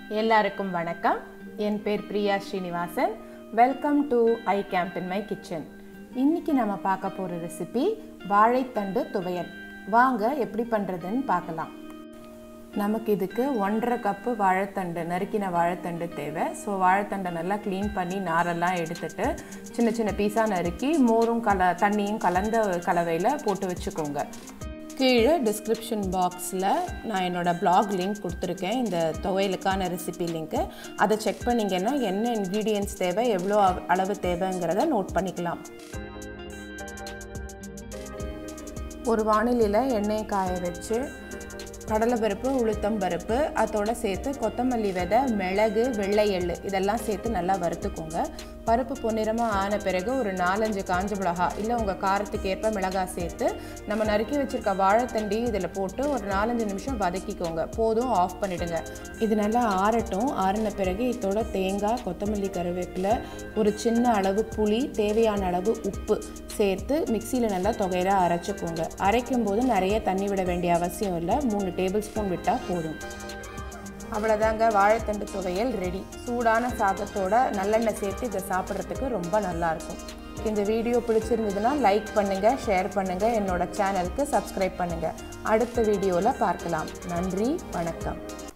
எல்லாருக்கும் வணக்கம் என் பேர் Priya Srinivasan welcome to I camp in my kitchen இன்னைக்கு நம்ம பார்க்க போகிற ரெசிபி வாழைத்தண்டு துவையல் வாங்க எப்படி பண்ணுறதுன்னு பார்க்கலாம் நமக்கு இதுக்கு ஒன்றரை கப்பு வாழைத்தண்டு நறுக்கின வாழைத்தண்டு தேவை ஸோ வாழைத்தண்டை நல்லா க்ளீன் பண்ணி நாரெல்லாம் எடுத்துட்டு சின்ன சின்ன பீஸாக நறுக்கி மோரும் கல தண்ணியும் கலந்த கலவையில் போட்டு வச்சுக்கோங்க கீழே டிஸ்கிரிப்ஷன் பாக்ஸில் நான் என்னோடய பிளாக் லிங்க் கொடுத்துருக்கேன் இந்த துவையலுக்கான ரெசிபி லிங்க்கு அதை செக் பண்ணிங்கன்னா என்ன இன்க்ரீடியன்ஸ் தேவை எவ்வளோ அளவு தேவைங்கிறத நோட் பண்ணிக்கலாம் ஒரு வானிலையில் எண்ணெய் காய வச்சு கடலைப்பருப்பு உளுத்தம் பருப்பு அதோட சேர்த்து கொத்தமல்லி விதை மிளகு வெள்ளை எள்ளு இதெல்லாம் சேர்த்து நல்லா வறுத்துக்கோங்க பருப்பு பொன்னிறமாக ஆன பிறகு ஒரு நாலஞ்சு காஞ்ச மிளகா இல்லை உங்கள் காரத்துக்கு ஏற்ப மிளகாய் சேர்த்து நம்ம நறுக்கி வச்சுருக்க வாழைத்தண்டி இதில் போட்டு ஒரு நாலஞ்சு நிமிஷம் வதக்கிக்கோங்க போதும் ஆஃப் பண்ணிவிடுங்க இது நல்லா ஆறட்டும் ஆறின பிறகு இதோட தேங்காய் கொத்தமல்லி கருவேப்பிலை ஒரு சின்ன அளவு புளி தேவையான அளவு உப்பு சேர்த்து மிக்சியில் நல்லா தொகையில அரைச்சிக்கோங்க அரைக்கும் போது நிறைய தண்ணி விட வேண்டிய அவசியம் இல்லை மூணு டேபிள் ஸ்பூன் விட்டால் போதும் அவ்வளோதாங்க வாழைத்தண்டு துவையல் ரெடி சூடான சாதத்தோட நல்லெண்ணெய் சேர்த்து இதை சாப்பிட்றதுக்கு ரொம்ப நல்லாயிருக்கும் இந்த வீடியோ பிடிச்சிருந்ததுன்னா லைக் பண்ணுங்கள் ஷேர் பண்ணுங்கள் என்னோட சேனலுக்கு சப்ஸ்கிரைப் பண்ணுங்கள் அடுத்த வீடியோவில் பார்க்கலாம் நன்றி வணக்கம்